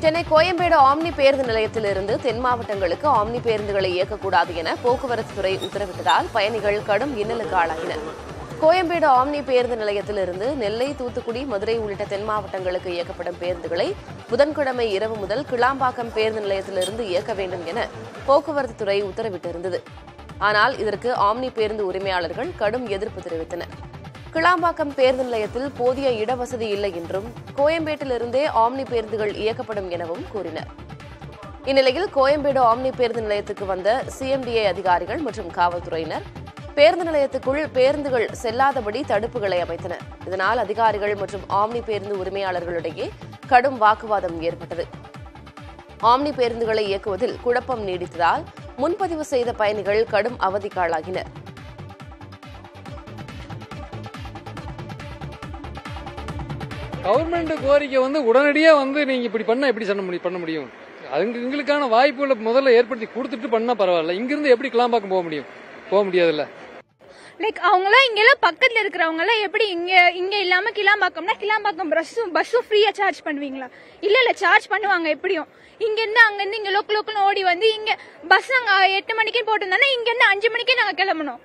Chennai Koyambedu omni பேருந்து நிலையத்திலிருந்து தென் மாவட்டங்களுக்கு ஆம்னி பேருந்துகளை இயக்கக்கூடாது என போக்குவரத்து துறை உத்தரவிட்டதால் பயணிகள் கடும் இன்னலுக்கு ஆளாகினர் கோயம்பேடு ஆம்னி பேருந்து நிலையத்திலிருந்து நெல்லை தூத்துக்குடி மதுரை உள்ளிட்ட தென் மாவட்டங்களுக்கு இயக்கப்படும் பேருந்துகளை புதன்கிழமை இரவு முதல் கிளாம்பாக்கம் பேருந்து நிலையத்திலிருந்து இயக்க வேண்டும் என போக்குவரத்து துறை உத்தரவிட்டிருந்தது ஆனால் இதற்கு ஆம்னி பேருந்து உரிமையாளர்கள் கடும் எதிர்ப்பு தெரிவித்தனர் கிளாம்பாக்கம் பேருந்து நிலையத்தில் போதிய இடவசதி இல்லை என்றும் கோயம்பேட்டிலிருந்தே ஆம்னி பேருந்துகள் இயக்கப்படும் எனவும் கூறினர் இந்நிலையில் கோயம்பேடு ஆம்னி பேருந்து நிலையத்துக்கு வந்த சிஎம்டிஏ அதிகாரிகள் மற்றும் காவல்துறையினர் பேருந்து நிலையத்துக்குள் பேருந்துகள் செல்லாதபடி தடுப்புகளை அமைத்தனர் இதனால் அதிகாரிகள் மற்றும் ஆம்னி பேருந்து உரிமையாளர்களிடையே கடும் வாக்குவாதம் ஏற்பட்டது ஆம்னி பேருந்துகளை இயக்குவதில் குழப்பம் நீடித்ததால் முன்பதிவு செய்த பயணிகள் கடும் அவதிக்காளாகினர் கவர்மெண்ட் கோரிக்கை வந்து உடனடியாக வந்து நீங்கள் இப்படி பண்ணால் எப்படி பண்ண முடியும் பண்ண முடியும் அதுங்க எங்களுக்கான வாய்ப்புகளை முதல்ல ஏற்படுத்தி கொடுத்துட்டு பண்ணால் பரவாயில்ல இங்கிருந்து எப்படி கிளாம்பாக்கம் போக முடியும் போக முடியாதுல்ல லைக் அவங்களாம் இங்கெல்லாம் பக்கத்துல இருக்கிறவங்க எல்லாம் எப்படி இங்க இங்க இல்லாம கிளாம்பாக்கம்னா கிளாம்பாக்கம் பஸ்ஸும் பஸ்ஸும் ஃப்ரீயா சார்ஜ் பண்ணுவீங்களா இல்ல இல்ல சார்ஜ் பண்ணுவாங்க எப்படியும் இங்க இருந்து அங்க இருந்து இங்க லோக்கல் லோக்கல் ஓடி வந்து இங்க பஸ் அங்க எட்டு மணிக்கே போட்டிருந்தானே இங்க இருந்து அஞ்சு மணிக்கே நாங்க கிளம்பணும்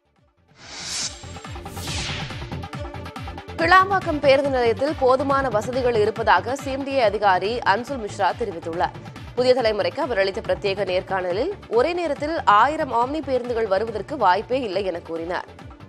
கிளாம்பாக்கம் பேருந்து நிலையத்தில் போதுமான வசதிகள் இருப்பதாக சிஎம்டிஏ அதிகாரி அன்சுல் மிஸ்ரா தெரிவித்துள்ளார் புதிய தலைமுறைக்கு அவர் அளித்த பிரத்யேக நேர்காணலில் ஒரே நேரத்தில் ஆயிரம் ஆம்னி பேருந்துகள் வருவதற்கு வாய்ப்பே இல்லை என கூறினார்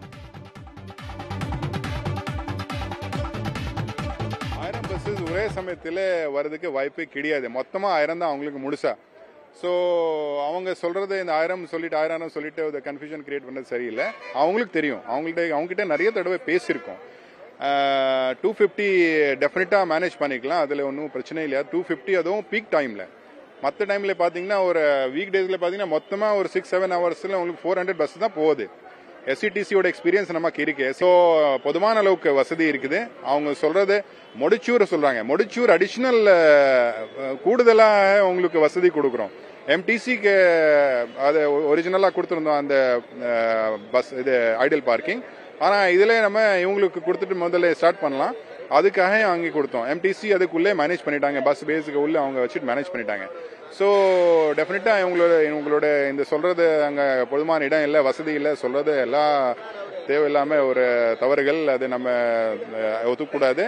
ஆயிரம் பஸ்ஸஸ் ஒரே சமயத்தில் வர்றதுக்கு வாய்ப்பே கிடையாது மொத்தமாக ஆயிரம் தான் அவங்களுக்கு முழுசா ஸோ அவங்க சொல்றது இந்த ஆயிரம் சொல்லிட்டு ஆயிரம் சொல்லிட்டு ஒரு கன்ஃபியூஷன் கிரியேட் பண்ணது சரியில்லை அவங்களுக்கு தெரியும் அவங்கள்ட்ட அவங்ககிட்ட நிறைய தடவை பேசியிருக்கோம் டூ ஃபிஃப்டி டெஃபினட்டாக மேனேஜ் பண்ணிக்கலாம் அதில் ஒன்றும் பிரச்சனை இல்லை டூ ஃபிஃப்டி அதுவும் பீக் டைமில் மற்ற டைமில் பார்த்தீங்கன்னா ஒரு வீக் டேஸில் பார்த்தீங்கன்னா மொத்தமாக ஒரு சிக்ஸ் செவன் ஹவர்ஸில் உங்களுக்கு ஃபோர் ஹண்ட்ரட் பஸ் தான் போகுது எஸ்சிடிசியோட எக்ஸ்பீரியன்ஸ் நமக்கு இருக்கு ஸோ பொதுவான அளவுக்கு வசதி இருக்குது அவங்க சொல்றது முடிச்சூர் சொல்றாங்க முடிச்சூர் அடிஷ்னல் கூடுதலாக உங்களுக்கு வசதி கொடுக்குறோம் எம்டிசிக்கு அது ஒரிஜினலாக கொடுத்துருந்தோம் அந்த பஸ் இது ஐடியல் பார்க்கிங் ஆனால் இதில் நம்ம இவங்களுக்கு கொடுத்துட்டு முதல்ல ஸ்டார்ட் பண்ணலாம் அதுக்காக அங்கே கொடுத்தோம் எம்டிசி அதுக்குள்ளே மேனேஜ் பண்ணிட்டாங்க பஸ் பேஸுக்கு உள்ளே அவங்க வச்சுட்டு மேனேஜ் பண்ணிட்டாங்க ஸோ டெஃபினட்டாக இவங்களோட இவங்களோட இந்த சொல்றது அங்கே போதுமான இடம் இல்லை வசதி இல்லை சொல்றது எல்லாம் தேவையில்லாமல் ஒரு தவறுகள் அது நம்ம அஹ், ஒத்துக்கூடாது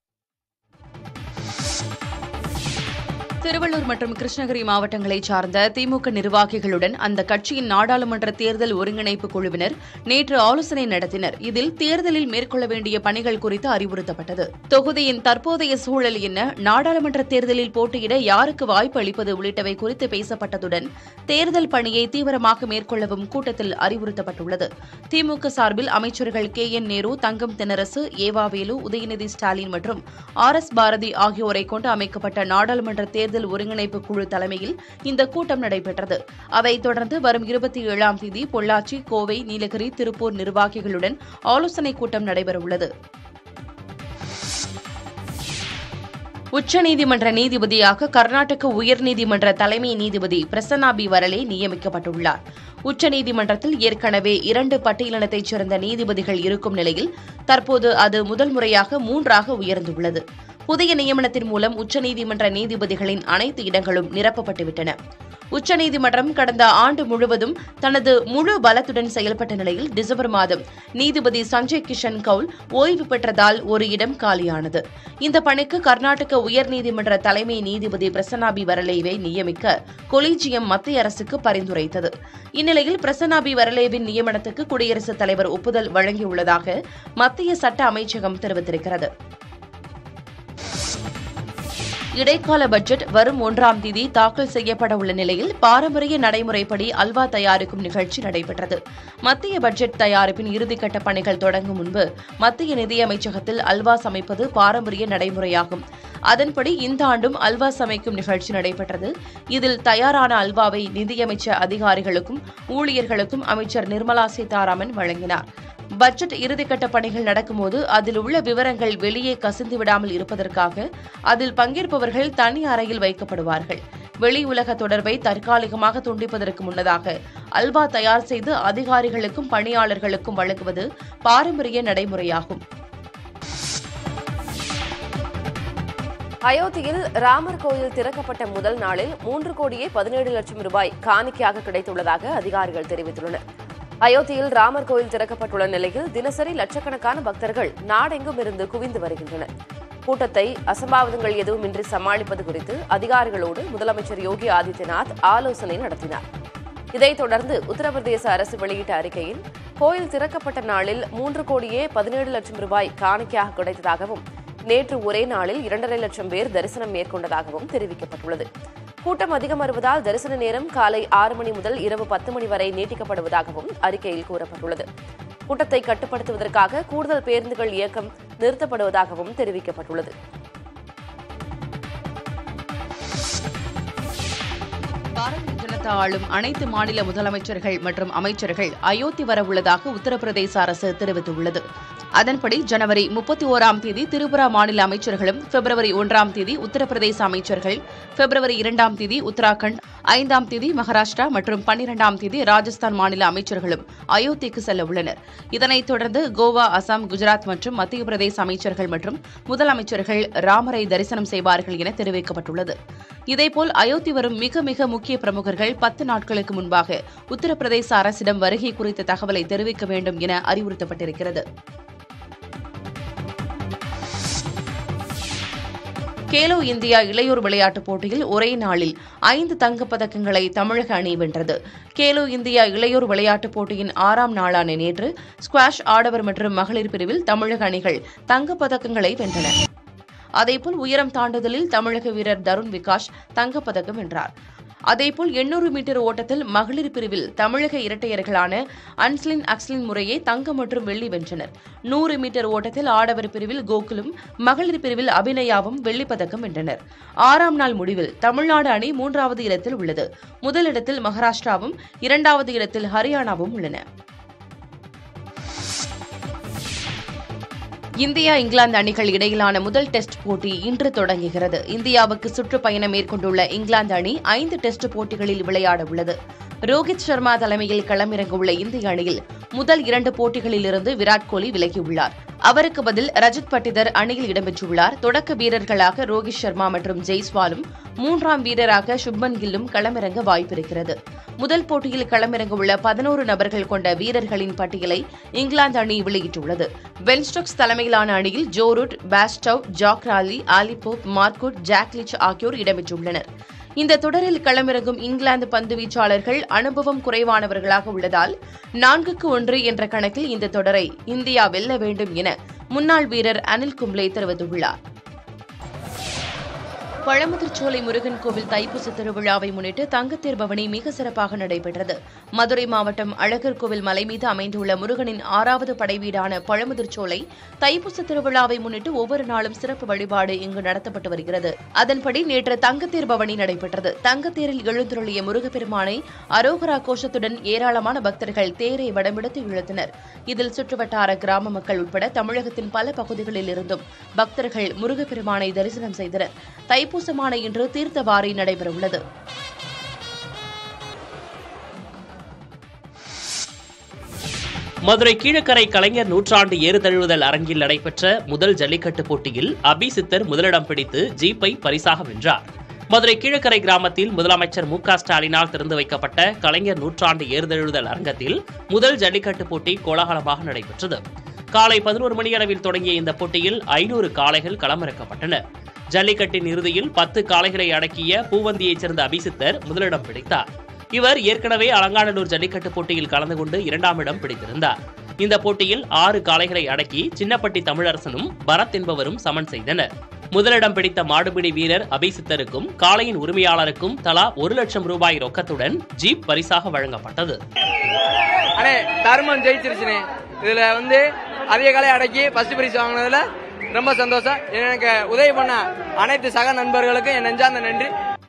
திருவள்ளூர் மற்றும் கிருஷ்ணகிரி மாவட்டங்களைச் சார்ந்த திமுக நிர்வாகிகளுடன் அந்த கட்சியின் நாடாளுமன்ற தேர்தல் ஒருங்கிணைப்பு குழுவினர் நேற்று ஆலோசனை நடத்தினர் இதில் தேர்தலில் மேற்கொள்ள வேண்டிய பணிகள் குறித்து அறிவுறுத்தப்பட்டது தொகுதியின் தற்போதைய சூழல் என்ன நாடாளுமன்ற தேர்தலில் போட்டியிட யாருக்கு வாய்ப்பு அளிப்பது உள்ளிட்டவை குறித்து பேசப்பட்டதுடன் தேர்தல் பணியை தீவிரமாக மேற்கொள்ளவும் கூட்டத்தில் அறிவுறுத்தப்பட்டுள்ளது திமுக சார்பில் அமைச்சர்கள் கே என் நேரு தங்கம் தென்னரசு ஏவாவேலு உதயநிதி ஸ்டாலின் மற்றும் ஆர் எஸ் பாரதி ஆகியோரை கொண்டு அமைக்கப்பட்ட நாடாளுமன்ற தேர்தல் ஒருங்கிணைப்பு குழு தலைமையில் இந்த கூட்டம் நடைபெற்றது அதைத் தொடர்ந்து வரும் இருபத்தி ஏழாம் தேதி பொள்ளாச்சி கோவை நீலகிரி திருப்பூர் நிர்வாகிகளுடன் ஆலோசனைக் கூட்டம் நடைபெறவுள்ளது உச்சநீதிமன்ற நீதிபதியாக கர்நாடக உயர்நீதிமன்ற தலைமை நீதிபதி பிரசன்னா பி வரலே நியமிக்கப்பட்டுள்ளார் உச்சநீதிமன்றத்தில் ஏற்கனவே இரண்டு பட்டியலினத்தைச் சேர்ந்த நீதிபதிகள் இருக்கும் நிலையில் தற்போது அது முதல் முறையாக மூன்றாக உயர்ந்துள்ளது புதிய நியமனத்தின் மூலம் உச்சநீதிமன்ற நீதிபதிகளின் அனைத்து இடங்களும் நிரப்பப்பட்டுவிட்டன உச்சநீதிமன்றம் கடந்த ஆண்டு முழுவதும் தனது முழு பலத்துடன் செயல்பட்ட நிலையில் டிசம்பர் மாதம் நீதிபதி சஞ்சய் கிஷன் கவுல் ஓய்வு பெற்றதால் ஒரு இடம் காலியானது இந்த பணிக்கு கர்நாடக உயர்நீதிமன்ற தலைமை நீதிபதி பிரசன்னாபி வரலேவை நியமிக்க கொலீஜியம் மத்திய அரசுக்கு பரிந்துரைத்தது இந்நிலையில் பிரசன்னாபி வரலேவின் நியமனத்துக்கு குடியரசுத் தலைவர் ஒப்புதல் வழங்கியுள்ளதாக மத்திய சட்ட அமைச்சகம் தெரிவித்திருக்கிறது இடைக்கால பட்ஜெட் வரும் ஒன்றாம் தேதி தாக்கல் செய்யப்பட உள்ள நிலையில் பாரம்பரிய நடைமுறைப்படி அல்வா தயாரிக்கும் நிகழ்ச்சி நடைபெற்றது மத்திய பட்ஜெட் தயாரிப்பின் இறுதிக்கட்ட பணிகள் தொடங்கும் முன்பு மத்திய நிதியமைச்சகத்தில் அல்வா சமைப்பது பாரம்பரிய நடைமுறையாகும் அதன்படி இந்த ஆண்டும் அல்வா சமைக்கும் நிகழ்ச்சி நடைபெற்றது இதில் தயாரான அல்வாவை நிதியமைச்சர் அதிகாரிகளுக்கும் ஊழியர்களுக்கும் அமைச்சர் நிர்மலா சீதாராமன் வழங்கினார் பட்ஜெட் இறுதிக்கட்ட பணிகள் நடக்கும்போது அதில் உள்ள விவரங்கள் வெளியே கசிந்து விடாமல் இருப்பதற்காக அதில் பங்கேற்பவர்கள் தனி அறையில் வைக்கப்படுவார்கள் வெளி உலக தொடர்பை தற்காலிகமாக துண்டிப்பதற்கு முன்னதாக அல்வா தயார் செய்து அதிகாரிகளுக்கும் பணியாளர்களுக்கும் வழங்குவது பாரம்பரிய நடைமுறையாகும் அயோத்தியில் ராமர் கோயில் திறக்கப்பட்ட முதல் நாளில் மூன்று கோடியே பதினேழு லட்சம் ரூபாய் காணிக்கையாக கிடைத்துள்ளதாக அதிகாரிகள் தெரிவித்துள்ளனர் அயோத்தியில் ராமர் கோயில் திறக்கப்பட்டுள்ள நிலையில் தினசரி லட்சக்கணக்கான பக்தர்கள் நாடெங்கும் இருந்து குவிந்து வருகின்றனர் கூட்டத்தை அசம்பாவிதங்கள் எதுவுமின்றி சமாளிப்பது குறித்து அதிகாரிகளோடு முதலமைச்சர் யோகி ஆதித்யநாத் ஆலோசனை நடத்தினார் இதைத் தொடர்ந்து உத்தரப்பிரதேச அரசு வெளியிட்ட அறிக்கையில் கோயில் திறக்கப்பட்ட நாளில் மூன்று கோடியே பதினேழு லட்சம் ரூபாய் காணிக்கையாக கிடைத்ததாகவும் நேற்று ஒரே நாளில் இரண்டரை லட்சம் பேர் தரிசனம் மேற்கொண்டதாகவும் தெரிவிக்கப்பட்டுள்ளது கூட்டம் அதிகம் வருவதால் தரிசன நேரம் காலை ஆறு மணி முதல் இரவு பத்து மணி வரை நீட்டிக்கப்படுவதாகவும் அறிக்கையில் கூறப்பட்டுள்ளது கூட்டத்தை கட்டுப்படுத்துவதற்காக கூடுதல் பேருந்துகள் இயக்கம் நிறுத்தப்படுவதாகவும் தெரிவிக்கப்பட்டுள்ளது பாரதிய ஜனதா ஆளும் அனைத்து மாநில முதலமைச்சர்கள் மற்றும் அமைச்சர்கள் அயோத்தி வர உள்ளதாக உத்தரப்பிரதேச அரசு தெரிவித்துள்ளது அதன்படி ஜனவரி முப்பத்தி ஓராம் தேதி திரிபுரா மாநில அமைச்சர்களும் பிப்ரவரி ஒன்றாம் தேதி உத்தரப்பிரதேச அமைச்சர்கள் பிப்ரவரி இரண்டாம் தேதி உத்தராகண்ட் ஐந்தாம் தேதி மகாராஷ்டிரா மற்றும் பன்னிரெண்டாம் தேதி ராஜஸ்தான் மாநில அமைச்சர்களும் அயோத்திக்கு செல்ல உள்ளனர் இதனைத் தொடர்ந்து கோவா அசாம் குஜராத் மற்றும் மத்திய பிரதேச அமைச்சர்கள் மற்றும் முதலமைச்சர்கள் ராமரை தரிசனம் செய்வார்கள் என தெரிவிக்கப்பட்டுள்ளது இதேபோல் அயோத்தி வரும் மிக மிக முக்கிய பிரமுகர்கள் பத்து நாட்களுக்கு முன்பாக உத்தரப்பிரதேச அரசிடம் வருகை குறித்த தகவலை தெரிவிக்க வேண்டும் என அறிவுறுத்தப்பட்டிருக்கிறது கேலோ இந்தியா இளையோர் விளையாட்டுப் போட்டியில் ஒரே நாளில் ஐந்து தங்கப் பதக்கங்களை தமிழக அணி வென்றது கேலோ இந்தியா இளையோர் விளையாட்டுப் போட்டியின் ஆறாம் நாளான நேற்று ஸ்குவாஷ் ஆடவர் மற்றும் மகளிர் பிரிவில் தமிழக அணிகள் தங்கப் பதக்கங்களை வென்றன அதேபோல் உயரம் தாண்டுதலில் தமிழக வீரர் தருண் விகாஷ் தங்கப்பதக்கம் வென்றார் அதேபோல் எண்ணூறு மீட்டர் ஓட்டத்தில் மகளிர் பிரிவில் தமிழக இரட்டையர்களான அன்ஸ்லின் அக்ஸ்லின் முறையே தங்கம் மற்றும் வெள்ளி வென்றனர் நூறு மீட்டர் ஓட்டத்தில் ஆடவர் பிரிவில் கோகுலும் மகளிர் பிரிவில் அபிநயாவும் வெள்ளிப் பதக்கம் வென்றனர் ஆறாம் நாள் முடிவில் தமிழ்நாடு அணி மூன்றாவது இடத்தில் உள்ளது முதலிடத்தில் மகாராஷ்டிராவும் இரண்டாவது இடத்தில் ஹரியானாவும் உள்ளன இந்தியா இங்கிலாந்து அணிகள் இடையிலான முதல் டெஸ்ட் போட்டி இன்று தொடங்குகிறது இந்தியாவுக்கு சுற்றுப்பயணம் மேற்கொண்டுள்ள இங்கிலாந்து அணி ஐந்து டெஸ்ட் போட்டிகளில் விளையாட உள்ளது ரோஹித் சர்மா தலைமையில் களமிறங்கவுள்ள இந்திய அணியில் முதல் இரண்டு போட்டிகளிலிருந்து விராட் கோலி விலகியுள்ளார் அவருக்கு பதில் ரஜத் பட்டிதர் அணியில் இடம்பெற்றுள்ளார் தொடக்க வீரர்களாக ரோஹித் சர்மா மற்றும் ஜெய்ஸ்வாலும் மூன்றாம் வீரராக சுப்மன் கில்லும் களமிறங்க வாய்ப்பிருக்கிறது முதல் போட்டியில் களமிறங்கவுள்ள பதினோரு நபர்கள் கொண்ட வீரர்களின் பட்டியலை இங்கிலாந்து அணி வெளியிட்டுள்ளது பென் ஸ்டோக்ஸ் தலைமையிலான அணியில் ஜோரூட் பாஸ்டவ் ஜாக் ராலி ஆலிபோப் மார்க்குட் ஜாக்லிச் ஆகியோர் இடம்பெற்றுள்ளனர் இந்த தொடரில் களமிறங்கும் இங்கிலாந்து பந்து வீச்சாளர்கள் அனுபவம் குறைவானவர்களாக உள்ளதால் நான்குக்கு ஒன்று என்ற கணக்கில் இந்த தொடரை இந்தியா வெல்ல வேண்டும் என முன்னாள் வீரர் அனில் கும்ளே தெரிவித்துள்ளார் பழமுதிர்ச்சோலை முருகன் கோவில் தைப்பூச திருவிழாவை முன்னிட்டு தங்கத்தேர் பவனி மிக சிறப்பாக நடைபெற்றது மதுரை மாவட்டம் அழகர் கோவில் மலை மீது அமைந்துள்ள முருகனின் ஆறாவது படைவீடான பழமுதிர்ச்சோலை தைப்பூச திருவிழாவை முன்னிட்டு ஒவ்வொரு நாளும் சிறப்பு வழிபாடு இங்கு நடத்தப்பட்டு வருகிறது அதன்படி நேற்று தங்கத்தேர் பவனி நடைபெற்றது தங்கத்தேரில் எழுந்துருளிய முருகப்பெருமானை அரோகரா கோஷத்துடன் ஏராளமான பக்தர்கள் தேரை வடமெடுத்து இழுத்தனர் இதில் சுற்றுவட்டார கிராம மக்கள் உட்பட தமிழகத்தின் பல பகுதிகளில் இருந்தும் பக்தர்கள் முருகப்பெருமானை தரிசனம் செய்தனர் தைப்பூசமான இன்று தீர்த்தவாரி நடைபெறவுள்ளது மதுரை கீழக்கரை கலைஞர் நூற்றாண்டு ஏறு தழுவுதல் அரங்கில் நடைபெற்ற முதல் ஜல்லிக்கட்டு போட்டியில் அபி சித்தர் முதலிடம் பிடித்து ஜீப்பை பரிசாக வென்றார் மதுரை கீழக்கரை கிராமத்தில் முதலமைச்சர் மு க ஸ்டாலினால் திறந்து வைக்கப்பட்ட கலைஞர் நூற்றாண்டு ஏறுதழுவுதல் அரங்கத்தில் முதல் ஜல்லிக்கட்டு போட்டி கோலாகலமாக நடைபெற்றது காலை பதினோரு மணியளவில் தொடங்கிய இந்த போட்டியில் ஐநூறு காளைகள் களமிறக்கப்பட்டன ஜல்லிக்கட்டின் இறுதியில் பத்து காளைகளை அடக்கிய பூவந்தியைச் சேர்ந்த அபிசித்தர் முதலிடம் பிடித்தார் இவர் ஏற்கனவே அலங்காநல்லூர் ஜல்லிக்கட்டு போட்டியில் கலந்து கொண்டு இரண்டாம் இடம் பிடித்திருந்தார் இந்த போட்டியில் ஆறு காளைகளை அடக்கி சின்னப்பட்டி தமிழரசனும் பரத் என்பவரும் சமன் செய்தனர் முதலிடம் பிடித்த மாடுபிடி வீரர் அபிசித்தருக்கும் காளையின் உரிமையாளருக்கும் தலா ஒரு லட்சம் ரூபாய் ரொக்கத்துடன் ஜீப் பரிசாக வழங்கப்பட்டது அண்ணே தர்மம் ஜெயிச்சிருச்சுனே இதுல வந்து அதிக காலை அடக்கி ஃபர்ஸ்ட் பிரைஸ் வாங்கினதுல ரொம்ப சந்தோஷம் எனக்கு உதவி பண்ண அனைத்து சக நண்பர்களுக்கும் என் நெஞ்சார்ந்த நன்றி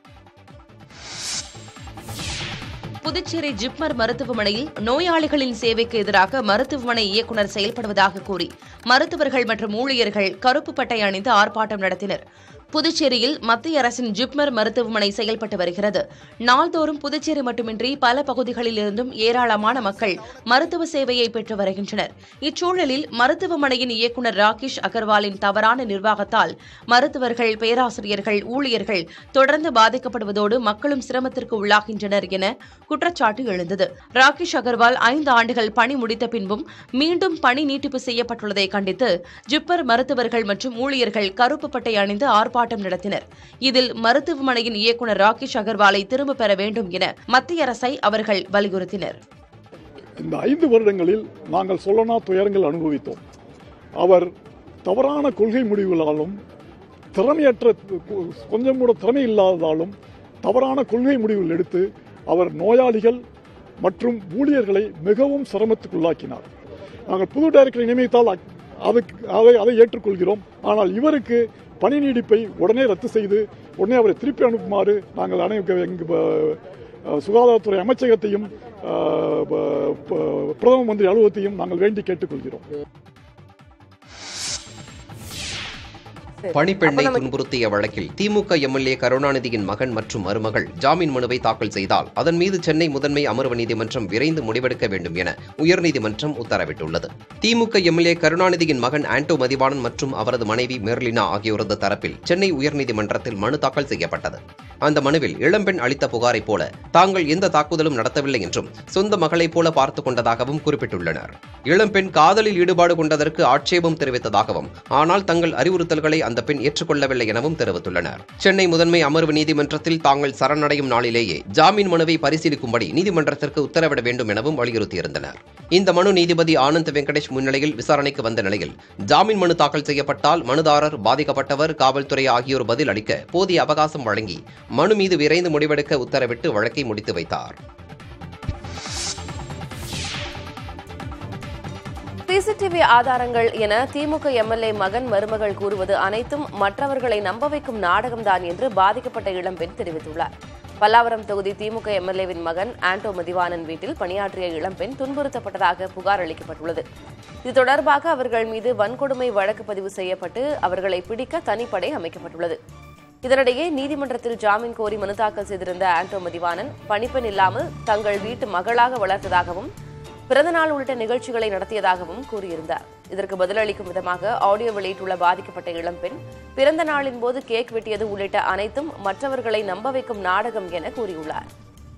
புதுச்சேரி ஜிப்மர் மருத்துவமனையில் நோயாளிகளின் சேவைக்கு எதிராக மருத்துவமனை இயக்குநர் செயல்படுவதாக கூறி மருத்துவர்கள் மற்றும் ஊழியர்கள் கருப்பு பட்டை அணிந்து ஆர்ப்பாட்டம் நடத்தினர் புதுச்சேரியில் மத்திய அரசின் ஜிப்மர் மருத்துவமனை செயல்பட்டு வருகிறது நாள்தோறும் புதுச்சேரி மட்டுமின்றி பல பகுதிகளில் இருந்தும் ஏராளமான மக்கள் மருத்துவ சேவையை பெற்று வருகின்றனர் இச்சூழலில் மருத்துவமனையின் இயக்குநர் ராகேஷ் அகர்வாலின் தவறான நிர்வாகத்தால் மருத்துவர்கள் பேராசிரியர்கள் ஊழியர்கள் தொடர்ந்து பாதிக்கப்படுவதோடு மக்களும் சிரமத்திற்கு உள்ளாகின்றனர் என குற்றச்சாட்டு எழுந்தது ராகேஷ் அகர்வால் ஐந்து ஆண்டுகள் பணி முடித்த பின்பும் மீண்டும் பணி நீட்டிப்பு செய்யப்பட்டுள்ளதை கண்டித்து ஜிப்மர் மருத்துவர்கள் மற்றும் ஊழியர்கள் கருப்பு பட்டை அணிந்து ஆர்ப்பாட்டம் நடத்தினர் இதில் மருத்துவமனையின் இயக்குநர் ராகேஷ் அகர்வாலை திரும்பப் பெற வேண்டும் என மத்திய அரசை அவர்கள் வலியுறுத்தினர் இந்த ஐந்து வருடங்களில் நாங்கள் சொல்லனா துயரங்கள் அனுபவித்தோம் அவர் தவறான கொள்கை முடிவுகளாலும் திறமையற்ற கொஞ்சம் கூட திறமை இல்லாததாலும் தவறான கொள்கை முடிவுகள் எடுத்து அவர் நோயாளிகள் மற்றும் ஊழியர்களை மிகவும் சிரமத்துக்குள்ளாக்கினார் நாங்கள் புது டைரக்டரை நியமித்தால் அ- அதுக்கு அதை அதை ஏற்றுக்கொள்கிறோம் ஆனால் இவருக்கு பணி நீடிப்பை உடனே ரத்து செய்து உடனே அவரை திருப்பி அனுப்புமாறு நாங்கள் அனை எங்க- ப- சுகாதாரத்துறை அமைச்சகத்தையும் அஹ், ப- ப- பிரதம மந்திரி அலுவலகத்தையும் நாங்கள் வேண்டி கேட்டுக்கொள்கிறோம் பணிப்பெண்ணை அப்ப நம்ம- துன்புறுத்திய வழக்கில் திமுக எம்எல்ஏ கருணாநிதியின் மகன் மற்றும் மருமகள் ஜாமீன் மனுவை தாக்கல் செய்தால் அதன் மீது சென்னை முதன்மை அமர்வு நீதிமன்றம் விரைந்து முடிவெடுக்க வேண்டும் என உயர்நீதிமன்றம் உத்தரவிட்டுள்ளது திமுக எம்எல்ஏ கருணாநிதியின் மகன் ஆண்டோ மதிவாணன் மற்றும் அவரது மனைவி மெர்லினா ஆகியோரது தரப்பில் சென்னை உயர்நீதிமன்றத்தில் மனு தாக்கல் செய்யப்பட்டது அந்த மனுவில் இளம்பெண் அளித்த புகாரைப் போல தாங்கள் எந்த தாக்குதலும் நடத்தவில்லை என்றும் சொந்த மகளைப் போல பார்த்துக் கொண்டதாகவும் குறிப்பிட்டுள்ளனர் இளம்பெண் காதலில் ஈடுபாடு கொண்டதற்கு ஆட்சேபம் தெரிவித்ததாகவும் ஆனால் தங்கள் அறிவுறுத்தல்களை அந்த பெண் ஏற்றுக்கொள்ளவில்லை எனவும் தெரிவித்துள்ளனர் சென்னை முதன்மை அமர்வு நீதிமன்றத்தில் தாங்கள் சரணடையும் நாளிலேயே ஜாமீன் மனுவை பரிசீலிக்கும்படி நீதிமன்றத்திற்கு உத்தரவிட வேண்டும் எனவும் வலியுறுத்தியிருந்தனர் இந்த மனு நீதிபதி ஆனந்த் வெங்கடேஷ் முன்னிலையில் விசாரணைக்கு வந்த நிலையில் ஜாமீன் மனு தாக்கல் செய்யப்பட்டால் மனுதாரர் பாதிக்கப்பட்டவர் காவல்துறை ஆகியோர் பதில் அளிக்க போதிய அவகாசம் வழங்கி மனு மீது விரைந்து முடிவெடுக்க உத்தரவிட்டு வழக்கை முடித்து வைத்தார் சிசிடிவி ஆதாரங்கள் என திமுக எம்எல்ஏ மகன் மருமகள் கூறுவது அனைத்தும் மற்றவர்களை நம்ப வைக்கும் நாடகம்தான் என்று பாதிக்கப்பட்ட இளம்பெண் தெரிவித்துள்ளார் பல்லாவரம் தொகுதி திமுக எம்எல்ஏவின் மகன் ஆண்டோ மதிவானன் வீட்டில் பணியாற்றிய இளம்பெண் துன்புறுத்தப்பட்டதாக புகார் அளிக்கப்பட்டுள்ளது இது தொடர்பாக அவர்கள் மீது வன்கொடுமை வழக்கு பதிவு செய்யப்பட்டு அவர்களை பிடிக்க தனிப்படை அமைக்கப்பட்டுள்ளது இதனிடையே நீதிமன்றத்தில் ஜாமீன் கோரி மனு தாக்கல் செய்திருந்த ஆண்டோ மதிவானன் பணிப்பெண் இல்லாமல் தங்கள் வீட்டு மகளாக வளர்த்ததாகவும் பிறந்தநாள் உள்ளிட்ட நிகழ்ச்சிகளை நடத்தியதாகவும் கூறியிருந்தார் இதற்கு பதிலளிக்கும் விதமாக ஆடியோ வெளியிட்டுள்ள பாதிக்கப்பட்ட இளம்பெண் பிறந்த நாளின் போது கேக் வெட்டியது உள்ளிட்ட அனைத்தும் மற்றவர்களை நம்ப வைக்கும் நாடகம் என கூறியுள்ளார்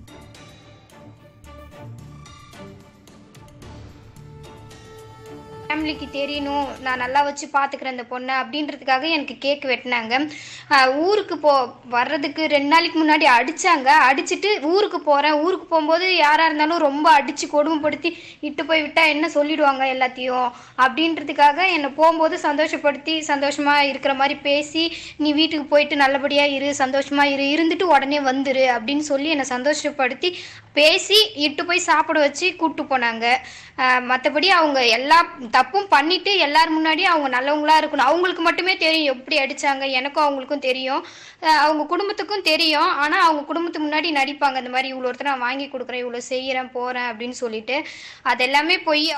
ஃபேமிலிக்கு தெரியணும் நான் நல்லா வச்சு பார்த்துக்கிறேன் இந்த பொண்ணை அப்படின்றதுக்காக எனக்கு கேக் வெட்டினாங்க ஆஹ் ஊருக்கு போ வர்றதுக்கு ரெண்டு நாளைக்கு முன்னாடி அடிச்சாங்க அடிச்சிட்டு ஊருக்கு போகிறேன் ஊருக்கு போகும்போது யாராக இருந்தாலும் ரொம்ப அடித்து கொடுமைப்படுத்தி இட்டு போய் விட்டால் என்ன சொல்லிடுவாங்க எல்லாத்தையும் அப்படின்றதுக்காக என்னை போகும்போது சந்தோஷப்படுத்தி சந்தோஷமாக இருக்கிற மாதிரி பேசி நீ வீட்டுக்கு போயிட்டு நல்லபடியாக இரு சந்தோஷமாக இரு இருந்துட்டு உடனே வந்துரு அப்படின்னு சொல்லி என்னை சந்தோஷப்படுத்தி பேசி இட்டு போய் சாப்பிட வச்சு கூப்பிட்டு போனாங்க மற்றபடி அவங்க எல்லா தப்பும் பண்ணிட்டு எல்லார் முன்னாடியும் அவங்க நல்லவங்களா இருக்கணும் அவங்களுக்கு மட்டுமே தெரியும் எப்படி அடிச்சாங்க எனக்கும் அவங்களுக்கும் தெரியும் அஹ் அவங்க குடும்பத்துக்கும் தெரியும் ஆனால் அவங்க குடும்பத்துக்கு முன்னாடி நடிப்பாங்க இந்த மாதிரி இவ்வளோ ஒருத்தர் நான் வாங்கி கொடுக்குறேன் இவ்வளோ செய்கிறேன் போகிறேன் அப்படின்னு சொல்லிட்டு அது எல்லாமே போய்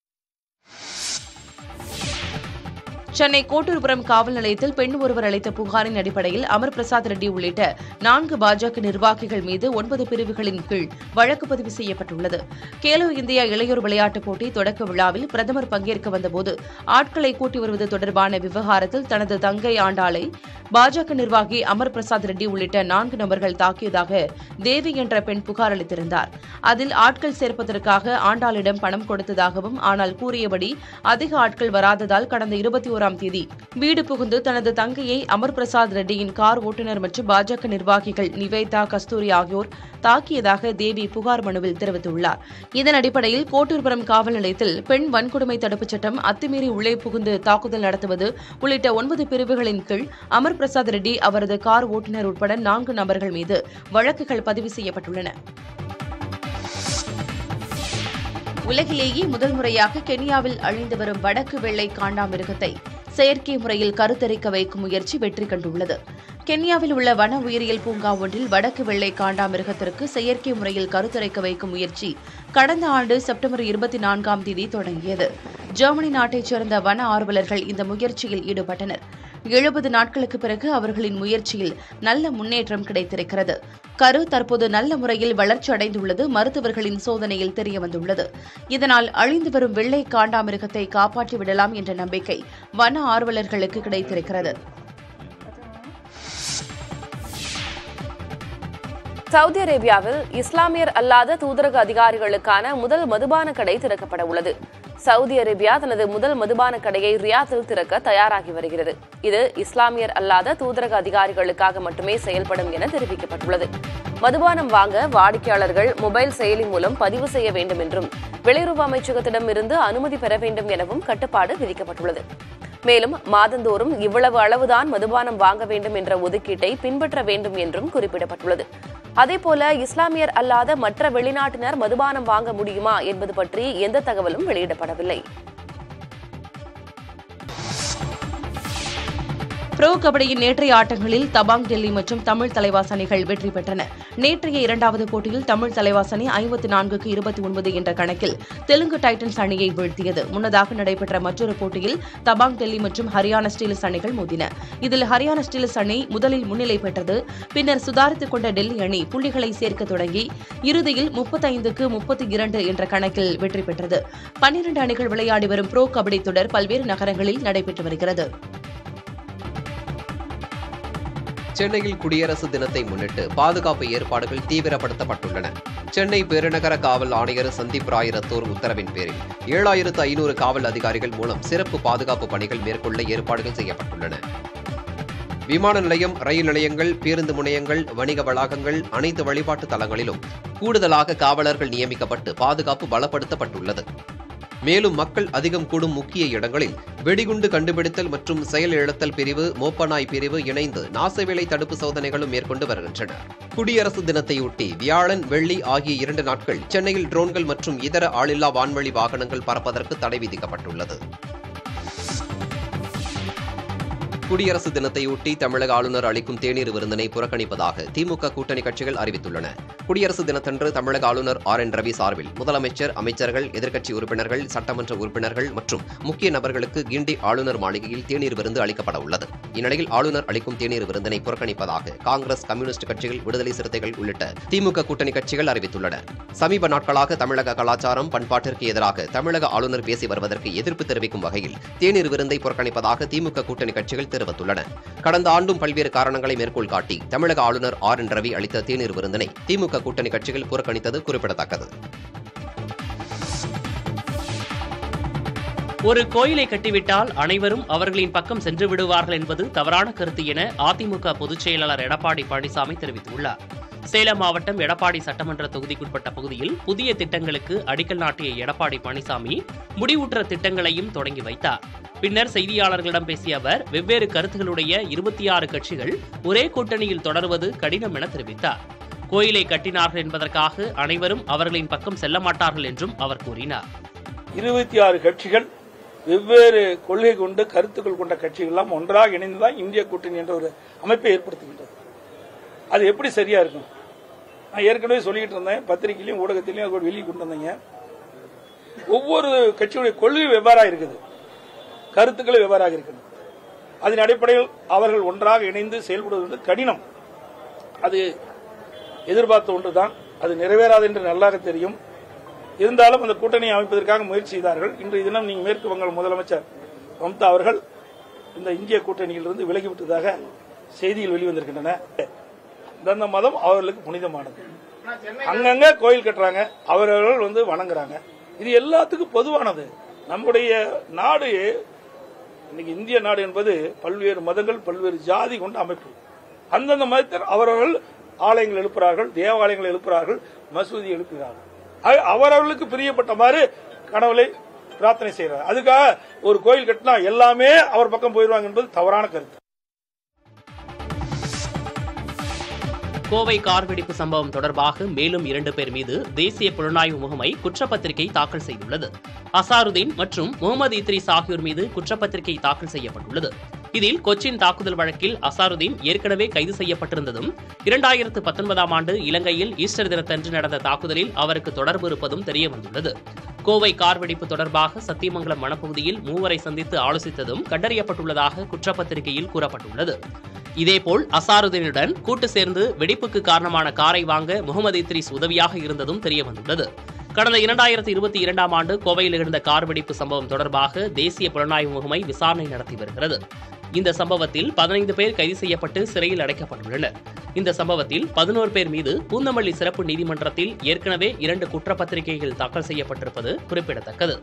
சென்னை கோட்டூர்புரம் காவல் நிலையத்தில் பெண் ஒருவர் அளித்த புகாரின் அடிப்படையில் அமர் பிரசாத் ரெட்டி உள்ளிட்ட நான்கு பாஜக நிர்வாகிகள் மீது ஒன்பது பிரிவுகளின் கீழ் வழக்கு பதிவு செய்யப்பட்டுள்ளது கேலோ இந்தியா இளையோர் விளையாட்டுப் போட்டி தொடக்க விழாவில் பிரதமர் பங்கேற்க வந்தபோது ஆட்களை கூட்டி வருவது தொடர்பான விவகாரத்தில் தனது தங்கை ஆண்டாளை பாஜக நிர்வாகி அமர் பிரசாத் ரெட்டி உள்ளிட்ட நான்கு நபர்கள் தாக்கியதாக தேவி என்ற பெண் புகார் அளித்திருந்தார் அதில் ஆட்கள் சேர்ப்பதற்காக ஆண்டாளிடம் பணம் கொடுத்ததாகவும் ஆனால் கூறியபடி அதிக ஆட்கள் வராததால் கடந்த இருபத்தி ஓராம் தேதி வீடு புகுந்து தனது தங்கையை அமர் பிரசாத் ரெட்டியின் கார் ஓட்டுநர் மற்றும் பாஜக நிர்வாகிகள் நிவேதா கஸ்தூரி ஆகியோர் தாக்கியதாக தேவி புகார் மனுவில் தெரிவித்துள்ளார் இதன் அடிப்படையில் கோட்டூர்புரம் காவல் நிலையத்தில் பெண் வன்கொடுமை தடுப்புச் சட்டம் அத்துமீறி உள்ளே புகுந்து தாக்குதல் நடத்துவது உள்ளிட்ட ஒன்பது பிரிவுகளின் கீழ் அமர் பிரசாத் ரெட்டி அவரது கார் ஓட்டுநர் உட்பட நான்கு நபர்கள் மீது வழக்குகள் பதிவு செய்யப்பட்டுள்ளன உலகிலேயே முதல் முறையாக கென்யாவில் அழிந்து வரும் வடக்கு வெள்ளை காண்டாமிருகத்தை செயற்கை முறையில் கருத்தரிக்க வைக்கும் முயற்சி வெற்றி கண்டுள்ளது கென்யாவில் உள்ள வன உயிரியல் பூங்கா ஒன்றில் வடக்கு வெள்ளை காண்டாமிருகத்திற்கு செயற்கை முறையில் கருத்தரிக்க வைக்கும் முயற்சி கடந்த ஆண்டு செப்டம்பர் இருபத்தி நான்காம் தேதி தொடங்கியது ஜெர்மனி நாட்டைச் சேர்ந்த வன ஆர்வலர்கள் இந்த முயற்சியில் ஈடுபட்டனர் எழுபது நாட்களுக்கு பிறகு அவர்களின் முயற்சியில் நல்ல முன்னேற்றம் கிடைத்திருக்கிறது கரு தற்போது நல்ல முறையில் வளர்ச்சி அடைந்துள்ளது மருத்துவர்களின் சோதனையில் தெரியவந்துள்ளது இதனால் அழிந்து வரும் வெள்ளை காண்டாமிருகத்தை காப்பாற்றி விடலாம் என்ற நம்பிக்கை வன ஆர்வலர்களுக்கு கிடைத்திருக்கிறது சவுதி அரேபியாவில் இஸ்லாமியர் அல்லாத தூதரக அதிகாரிகளுக்கான முதல் மதுபான கடை திறக்கப்பட உள்ளது சவுதி அரேபியா தனது முதல் மதுபான கடையை ரியாத்தில் திறக்க தயாராகி வருகிறது இது இஸ்லாமியர் அல்லாத தூதரக அதிகாரிகளுக்காக மட்டுமே செயல்படும் என தெரிவிக்கப்பட்டுள்ளது மதுபானம் வாங்க வாடிக்கையாளர்கள் மொபைல் செயலி மூலம் பதிவு செய்ய வேண்டும் என்றும் வெளியுறவு அமைச்சகத்திடம் இருந்து அனுமதி பெற வேண்டும் எனவும் கட்டுப்பாடு விதிக்கப்பட்டுள்ளது மேலும் மாதந்தோறும் இவ்வளவு அளவுதான் மதுபானம் வாங்க வேண்டும் என்ற ஒதுக்கீட்டை பின்பற்ற வேண்டும் என்றும் குறிப்பிடப்பட்டுள்ளது அதேபோல இஸ்லாமியர் அல்லாத மற்ற வெளிநாட்டினர் மதுபானம் வாங்க முடியுமா என்பது பற்றி எந்த தகவலும் வெளியிடப்படவில்லை ப்ரோ கபடியின் நேற்றைய ஆட்டங்களில் தபாங் டெல்லி மற்றும் தமிழ் தலைவாஸ் அணிகள் வெற்றி பெற்றன நேற்றைய இரண்டாவது போட்டியில் தமிழ் தலைவாஸ் அணி ஐம்பத்தி நான்குக்கு இருபத்தி ஒன்பது என்ற கணக்கில் தெலுங்கு டைட்டன்ஸ் அணியை வீழ்த்தியது முன்னதாக நடைபெற்ற மற்றொரு போட்டியில் தபாங் டெல்லி மற்றும் ஹரியானா ஸ்டீல்ஸ் அணிகள் மோதின இதில் ஹரியானா ஸ்டீல்ஸ் அணி முதலில் முன்னிலை பெற்றது பின்னர் சுதாரித்துக் கொண்ட டெல்லி அணி புள்ளிகளை சேர்க்க தொடங்கி இறுதியில் முப்பத்தைந்துக்கு முப்பத்தி இரண்டு என்ற கணக்கில் வெற்றி பெற்றது பன்னிரண்டு அணிகள் விளையாடி வரும் ப்ரோ கபடி தொடர் பல்வேறு நகரங்களில் நடைபெற்று வருகிறது சென்னையில் குடியரசு தினத்தை முன்னிட்டு பாதுகாப்பு ஏற்பாடுகள் தீவிரப்படுத்தப்பட்டுள்ளன சென்னை பெருநகர காவல் ஆணையர் சந்தீப் ராய் ரத்தோர் உத்தரவின் பேரில் ஏழாயிரத்து ஐநூறு காவல் அதிகாரிகள் மூலம் சிறப்பு பாதுகாப்பு பணிகள் மேற்கொள்ள ஏற்பாடுகள் செய்யப்பட்டுள்ளன விமான நிலையம் ரயில் நிலையங்கள் பேருந்து முனையங்கள் வணிக வளாகங்கள் அனைத்து வழிபாட்டு தலங்களிலும் கூடுதலாக காவலர்கள் நியமிக்கப்பட்டு பாதுகாப்பு பலப்படுத்தப்பட்டுள்ளது மேலும் மக்கள் அதிகம் கூடும் முக்கிய இடங்களில் வெடிகுண்டு கண்டுபிடித்தல் மற்றும் செயல் இழத்தல் பிரிவு மோப்பநாய் பிரிவு இணைந்து நாசவேலை தடுப்பு சோதனைகளும் மேற்கொண்டு வருகின்றனர் குடியரசு தினத்தையொட்டி வியாழன் வெள்ளி ஆகிய இரண்டு நாட்கள் சென்னையில் ட்ரோன்கள் மற்றும் இதர ஆளில்லா வான்வழி வாகனங்கள் பறப்பதற்கு தடை விதிக்கப்பட்டுள்ளது குடியரசு தினத்தையொட்டி தமிழக ஆளுநர் அளிக்கும் தேநீர் விருந்தினை புறக்கணிப்பதாக திமுக கூட்டணி கட்சிகள் அறிவித்துள்ளன குடியரசு தினத்தன்று தமிழக ஆளுநர் ஆர் என் ரவி சார்பில் முதலமைச்சர் அமைச்சர்கள் எதிர்க்கட்சி உறுப்பினர்கள் சட்டமன்ற உறுப்பினர்கள் மற்றும் முக்கிய நபர்களுக்கு கிண்டி ஆளுநர் மாளிகையில் தேநீர் விருந்து அளிக்கப்பட உள்ளது இந்நிலையில் ஆளுநர் அளிக்கும் தேநீர் விருந்தினை புறக்கணிப்பதாக காங்கிரஸ் கம்யூனிஸ்ட் கட்சிகள் விடுதலை சிறுத்தைகள் உள்ளிட்ட திமுக கூட்டணி கட்சிகள் அறிவித்துள்ளன சமீப நாட்களாக தமிழக கலாச்சாரம் பண்பாட்டிற்கு எதிராக தமிழக ஆளுநர் பேசி வருவதற்கு எதிர்ப்பு தெரிவிக்கும் வகையில் தேநீர் விருந்தை புறக்கணிப்பதாக திமுக கூட்டணி கட்சிகள் தெரிவித்துள்ளன கடந்த ஆண்டும் பல்வேறு காரணங்களை மேற்கோள் காட்டி தமிழக ஆளுநர் ஆர் என் ரவி அளித்த தேநீர் விருந்தினை திமுக கூட்டணி கட்சிகள் புறக்கணித்தது குறிப்பிடத்தக்கது ஒரு கோயிலை கட்டிவிட்டால் அனைவரும் அவர்களின் பக்கம் சென்று விடுவார்கள் என்பது தவறான கருத்து என அதிமுக பொதுச் செயலாளர் எடப்பாடி பழனிசாமி தெரிவித்துள்ளார் சேலம் மாவட்டம் எடப்பாடி சட்டமன்ற தொகுதிக்குட்பட்ட பகுதியில் புதிய திட்டங்களுக்கு அடிக்கல் நாட்டிய எடப்பாடி பழனிசாமி முடிவுற்ற திட்டங்களையும் தொடங்கி வைத்தார் பின்னர் செய்தியாளர்களிடம் பேசிய அவர் வெவ்வேறு கருத்துகளுடைய இருபத்தி ஆறு கட்சிகள் ஒரே கூட்டணியில் தொடர்வது கடினம் என தெரிவித்தார் கோயிலை கட்டினார்கள் என்பதற்காக அனைவரும் அவர்களின் பக்கம் செல்ல மாட்டார்கள் என்றும் அவர் கூறினார் இருபத்தி ஆறு கட்சிகள் வெவ்வேறு கொள்கை கொண்டு கருத்துக்கள் கொண்ட கட்சிகள் எல்லாம் ஒன்றாக இணைந்துதான் இந்திய கூட்டணி என்ற ஒரு அமைப்பை ஏற்படுத்துகின்றது அது எப்படி சரியா இருக்கும் நான் ஏற்கனவே சொல்லிட்டு இருந்தேன் பத்திரிகையிலையும் ஊடகத்திலையும் அது வெளியே கொண்டு வந்தீங்க ஒவ்வொரு கட்சியுடைய கொள்கை வெவ்வேறாக இருக்குது கருத்துக்கள் வெவ்வேறாக இருக்கிறது அதன் அடிப்படையில் அவர்கள் ஒன்றாக இணைந்து செயல்படுவது வந்து கடினம் அது எதிர்பார்த்த ஒன்றுதான் அது நிறைவேறாது என்று நல்லாக தெரியும் இருந்தாலும் அந்த கூட்டணியை அமைப்பதற்காக முயற்சி செய்தார்கள் இன்றைய தினம் நீங்க மேற்கு வங்க முதலமைச்சர் மம்தா அவர்கள் இந்த இந்திய கூட்டணியிலிருந்து விலகிவிட்டதாக செய்திகள் வெளிவந்திருக்கின்றன இந்த மதம் அவர்களுக்கு புனிதமானது அங்கங்க கோயில் கட்டுறாங்க அவர்கள் வந்து வணங்குறாங்க இது எல்லாத்துக்கும் பொதுவானது நம்முடைய நாடு இன்னைக்கு இந்திய நாடு என்பது பல்வேறு மதங்கள் பல்வேறு ஜாதி கொண்ட அமைப்பு அந்தந்த மதத்தினர் அவரவர்கள் ஆலயங்கள் எழுப்புறார்கள் தேவாலயங்கள் எழுப்புறார்கள் மசூதி எழுப்புகிறார்கள் ஆக அவரவர்களுக்கு பிரியப்பட்ட மாதிரி கடவுளை பிரார்த்தனை செய்யறாங்க அதுக்காக ஒரு கோயில் கட்டினா எல்லாமே அவர் பக்கம் போயிடுவாங்க என்பது தவறான கருத்து கோவை கார் வெடிப்பு சம்பவம் தொடர்பாக மேலும் இரண்டு பேர் மீது தேசிய புலனாய்வு முகமை குற்றப்பத்திரிகை தாக்கல் செய்துள்ளது அசாருதீன் மற்றும் முகமது இத்ரிஸ் ஆகியோர் மீது குற்றப்பத்திரிகை தாக்கல் செய்யப்பட்டுள்ளது இதில் கொச்சின் தாக்குதல் வழக்கில் அசாருதீன் ஏற்கனவே கைது செய்யப்பட்டிருந்ததும் இரண்டாயிரத்து பத்தொன்பதாம் ஆண்டு இலங்கையில் ஈஸ்டர் தினத்தன்று நடந்த தாக்குதலில் அவருக்கு தொடர்பு இருப்பதும் தெரியவந்துள்ளது கோவை கார் வெடிப்பு தொடர்பாக சத்தியமங்கலம் வனப்பகுதியில் மூவரை சந்தித்து ஆலோசித்ததும் கண்டறியப்பட்டுள்ளதாக குற்றப்பத்திரிகையில் கூறப்பட்டுள்ளது இதேபோல் அசாருதீனுடன் கூட்டு சேர்ந்து வெடிப்புக்கு காரணமான காரை வாங்க முகமது இத்ரிஸ் உதவியாக இருந்ததும் தெரியவந்துள்ளது கடந்த இரண்டாயிரத்தி இருபத்தி இரண்டாம் ஆண்டு கோவையில் இருந்த கார் வெடிப்பு சம்பவம் தொடர்பாக தேசிய புலனாய்வு முகமை விசாரணை நடத்தி வருகிறது இந்த சம்பவத்தில் பதினைந்து பேர் கைது செய்யப்பட்டு சிறையில் அடைக்கப்பட்டுள்ளனர் இந்த சம்பவத்தில் பதினோரு பேர் மீது பூந்தமல்லி சிறப்பு நீதிமன்றத்தில் ஏற்கனவே இரண்டு குற்றப்பத்திரிகைகள் தாக்கல் செய்யப்பட்டிருப்பது குறிப்பிடத்தக்கது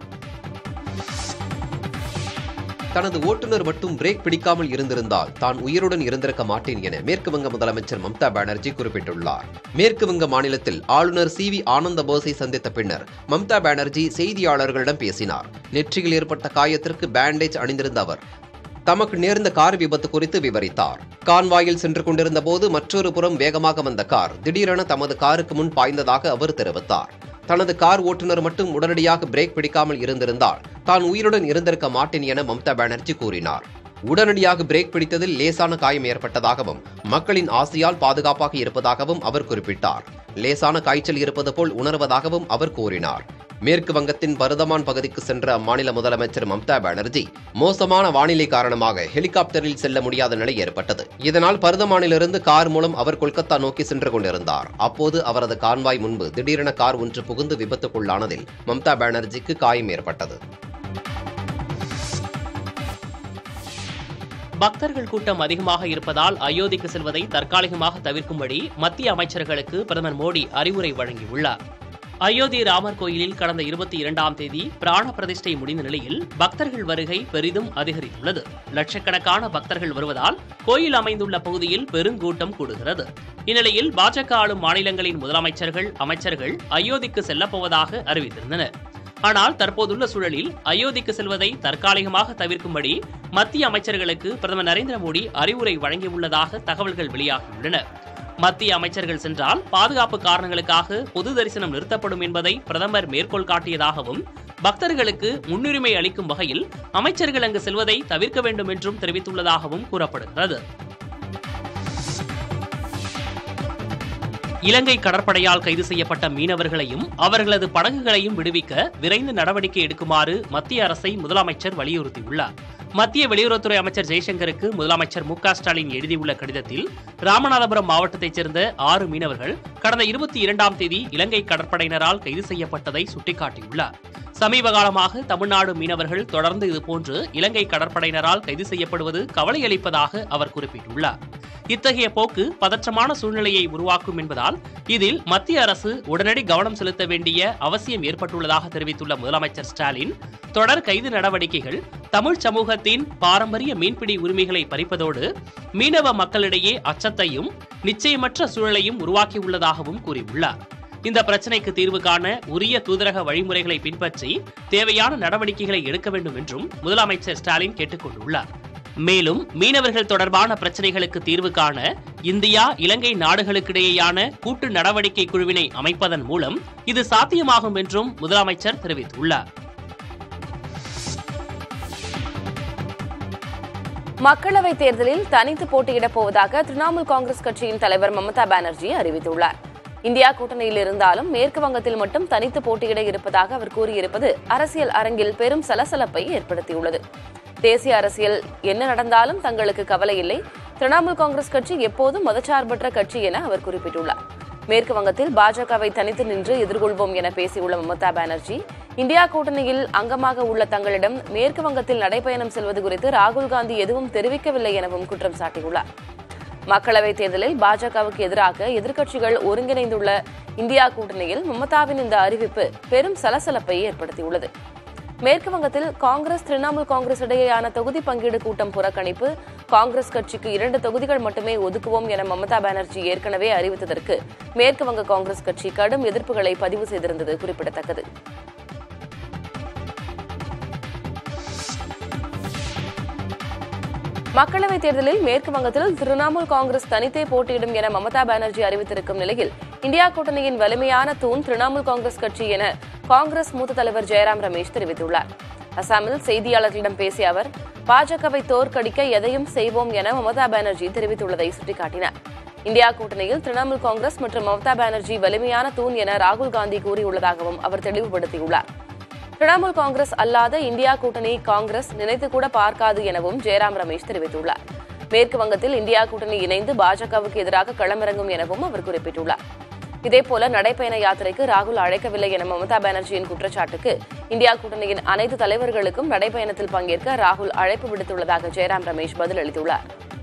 தனது ஓட்டுநர் மட்டும் பிரேக் பிடிக்காமல் இருந்திருந்தால் தான் உயிருடன் இருந்திருக்க மாட்டேன் என மேற்கு வங்க முதலமைச்சர் மம்தா பானர்ஜி குறிப்பிட்டுள்ளார் மேற்கு வங்க மாநிலத்தில் ஆளுநர் சி வி ஆனந்த போஸை சந்தித்த பின்னர் மம்தா பானர்ஜி செய்தியாளர்களிடம் பேசினார் நெற்றியில் ஏற்பட்ட காயத்திற்கு பேண்டேஜ் அணிந்திருந்த அவர் தமக்கு நேர்ந்த கார் விபத்து குறித்து விவரித்தார் கான்வாயில் சென்று கொண்டிருந்த போது மற்றொரு புறம் வேகமாக வந்த கார் திடீரென தமது காருக்கு முன் பாய்ந்ததாக அவர் தெரிவித்தார் தனது கார் ஓட்டுநர் மட்டும் உடனடியாக பிரேக் பிடிக்காமல் இருந்திருந்தால் தான் உயிருடன் இருந்திருக்க மாட்டேன் என மம்தா பானர்ஜி கூறினார் உடனடியாக பிரேக் பிடித்ததில் லேசான காயம் ஏற்பட்டதாகவும் மக்களின் ஆசையால் பாதுகாப்பாக இருப்பதாகவும் அவர் குறிப்பிட்டார் லேசான காய்ச்சல் இருப்பது போல் உணர்வதாகவும் அவர் கூறினார் மேற்கு வங்கத்தின் பர்தமான் பகுதிக்கு சென்ற அம்மாநில முதலமைச்சர் மம்தா பானர்ஜி மோசமான வானிலை காரணமாக ஹெலிகாப்டரில் செல்ல முடியாத நிலை ஏற்பட்டது இதனால் பர்தமானிலிருந்து கார் மூலம் அவர் கொல்கத்தா நோக்கி சென்று கொண்டிருந்தார் அப்போது அவரது கான்வாய் முன்பு திடீரென கார் ஒன்று புகுந்து விபத்துக்குள்ளானதில் மம்தா பானர்ஜிக்கு காயம் ஏற்பட்டது பக்தர்கள் கூட்டம் அதிகமாக இருப்பதால் அயோத்திக்கு செல்வதை தற்காலிகமாக தவிர்க்கும்படி மத்திய அமைச்சர்களுக்கு பிரதமர் மோடி அறிவுரை வழங்கியுள்ளார் அயோத்தி ராமர் கோயிலில் கடந்த இருபத்தி இரண்டாம் தேதி பிராண பிரதிஷ்டை முடிந்த நிலையில் பக்தர்கள் வருகை பெரிதும் அதிகரித்துள்ளது லட்சக்கணக்கான பக்தர்கள் வருவதால் கோயில் அமைந்துள்ள பகுதியில் பெருங்கூட்டம் கூடுகிறது இந்நிலையில் பாஜக ஆளும் மாநிலங்களின் முதலமைச்சர்கள் அமைச்சர்கள் அயோத்திக்கு செல்லப்போவதாக அறிவித்திருந்தனர் ஆனால் தற்போதுள்ள சூழலில் அயோத்திக்கு செல்வதை தற்காலிகமாக தவிர்க்கும்படி மத்திய அமைச்சர்களுக்கு பிரதமர் நரேந்திர மோடி அறிவுரை வழங்கியுள்ளதாக தகவல்கள் வெளியாகியுள்ளன மத்திய அமைச்சர்கள் சென்றால் பாதுகாப்பு காரணங்களுக்காக பொது தரிசனம் நிறுத்தப்படும் என்பதை பிரதமர் மேற்கோள் காட்டியதாகவும் பக்தர்களுக்கு முன்னுரிமை அளிக்கும் வகையில் அமைச்சர்கள் அங்கு செல்வதை தவிர்க்க வேண்டும் என்றும் தெரிவித்துள்ளதாகவும் கூறப்படுகிறது இலங்கை கடற்படையால் கைது செய்யப்பட்ட மீனவர்களையும் அவர்களது படகுகளையும் விடுவிக்க விரைந்து நடவடிக்கை எடுக்குமாறு மத்திய அரசை முதலமைச்சர் வலியுறுத்தியுள்ளார் மத்திய வெளியுறவுத்துறை அமைச்சர் ஜெய்சங்கருக்கு முதலமைச்சர் மு க ஸ்டாலின் எழுதியுள்ள கடிதத்தில் ராமநாதபுரம் மாவட்டத்தைச் சேர்ந்த ஆறு மீனவர்கள் கடந்த இருபத்தி இரண்டாம் தேதி இலங்கை கடற்படையினரால் கைது செய்யப்பட்டதை சுட்டிக்காட்டியுள்ளார் சமீப காலமாக தமிழ்நாடு மீனவர்கள் தொடர்ந்து இதுபோன்று இலங்கை கடற்படையினரால் கைது செய்யப்படுவது கவலையளிப்பதாக அவர் குறிப்பிட்டுள்ளார் இத்தகைய போக்கு பதற்றமான சூழ்நிலையை உருவாக்கும் என்பதால் இதில் மத்திய அரசு உடனடி கவனம் செலுத்த வேண்டிய அவசியம் ஏற்பட்டுள்ளதாக தெரிவித்துள்ள முதலமைச்சர் ஸ்டாலின் தொடர் கைது நடவடிக்கைகள் தமிழ் சமூகத்தின் பாரம்பரிய மீன்பிடி உரிமைகளை பறிப்பதோடு மீனவ மக்களிடையே அச்சத்தையும் நிச்சயமற்ற சூழலையும் உருவாக்கியுள்ளதாகவும் கூறியுள்ளார் இந்த பிரச்சினைக்கு தீர்வு காண உரிய தூதரக வழிமுறைகளை பின்பற்றி தேவையான நடவடிக்கைகளை எடுக்க வேண்டும் என்றும் முதலமைச்சர் ஸ்டாலின் கேட்டுக் கொண்டுள்ளார் மேலும் மீனவர்கள் தொடர்பான பிரச்சினைகளுக்கு தீர்வு காண இந்தியா இலங்கை நாடுகளுக்கிடையேயான கூட்டு நடவடிக்கை குழுவினை அமைப்பதன் மூலம் இது சாத்தியமாகும் என்றும் முதலமைச்சர் தெரிவித்துள்ளார் மக்களவைத் தேர்தலில் தனித்து போட்டியிடப் போவதாக திரிணாமுல் காங்கிரஸ் கட்சியின் தலைவர் மமதா பானர்ஜி அறிவித்துள்ளார் இந்தியா கூட்டணியில் இருந்தாலும் மேற்கு வங்கத்தில் மட்டும் தனித்து போட்டியிட இருப்பதாக அவர் கூறியிருப்பது அரசியல் அரங்கில் பெரும் சலசலப்பை ஏற்படுத்தியுள்ளது தேசிய அரசியல் என்ன நடந்தாலும் தங்களுக்கு கவலை இல்லை திரிணாமுல் காங்கிரஸ் கட்சி எப்போதும் மதச்சார்பற்ற கட்சி என அவர் குறிப்பிட்டுள்ளார் மேற்கு வங்கத்தில் பாஜகவை தனித்து நின்று எதிர்கொள்வோம் என பேசியுள்ள மமதா பானர்ஜி இந்தியா கூட்டணியில் அங்கமாக உள்ள தங்களிடம் மேற்கு வங்கத்தில் நடைபயணம் செல்வது குறித்து ராகுல் காந்தி எதுவும் தெரிவிக்கவில்லை எனவும் குற்றம் சாட்டியுள்ளார் மக்களவைத் தேர்தலில் பாஜகவுக்கு எதிராக எதிர்க்கட்சிகள் ஒருங்கிணைந்துள்ள இந்தியா கூட்டணியில் மமதாவின் இந்த அறிவிப்பு பெரும் சலசலப்பை ஏற்படுத்தியுள்ளது மேற்கு வங்கத்தில் காங்கிரஸ் திரிணாமுல் காங்கிரஸ் இடையேயான தொகுதி பங்கீடு கூட்டம் புறக்கணிப்பு காங்கிரஸ் கட்சிக்கு இரண்டு தொகுதிகள் மட்டுமே ஒதுக்குவோம் என மமதா பானர்ஜி ஏற்கனவே அறிவித்ததற்கு மேற்கு வங்க காங்கிரஸ் கட்சி கடும் எதிர்ப்புகளை பதிவு செய்திருந்தது குறிப்பிடத்தக்கது மக்களவைத் தேர்தலில் மேற்கு வங்கத்தில் திரிணாமுல் காங்கிரஸ் தனித்தே போட்டியிடும் என மமதா பானர்ஜி அறிவித்திருக்கும் நிலையில் இந்தியா கூட்டணியின் வலிமையான தூண் திரிணாமுல் காங்கிரஸ் கட்சி என காங்கிரஸ் மூத்த தலைவர் ஜெயராம் ரமேஷ் தெரிவித்துள்ளார் அசாமில் செய்தியாளர்களிடம் பேசிய அவர் பாஜகவை தோற்கடிக்க எதையும் செய்வோம் என மமதா பானர்ஜி தெரிவித்துள்ளதை சுட்டிக்காட்டினார் இந்தியா கூட்டணியில் திரிணாமுல் காங்கிரஸ் மற்றும் மமதா பானர்ஜி வலிமையான தூண் என ராகுல் காந்தி கூறியுள்ளதாகவும் அவர் தெளிவுபடுத்தியுள்ளார் திரிணாமுல் காங்கிரஸ் அல்லாத இந்தியா கூட்டணி காங்கிரஸ் நினைத்து கூட பார்க்காது எனவும் ஜெயராம் ரமேஷ் தெரிவித்துள்ளார் மேற்கு வங்கத்தில் இந்தியா கூட்டணி இணைந்து பாஜகவுக்கு எதிராக களமிறங்கும் எனவும் அவர் குறிப்பிட்டுள்ளார் இதேபோல நடைப்பயண யாத்திரைக்கு ராகுல் அழைக்கவில்லை என மமதா பானர்ஜியின் குற்றச்சாட்டுக்கு இந்தியா கூட்டணியின் அனைத்து தலைவர்களுக்கும் நடைப்பயணத்தில் பங்கேற்க ராகுல் அழைப்பு விடுத்துள்ளதாக ஜெயராம் ரமேஷ் பதிலளித்துள்ளார்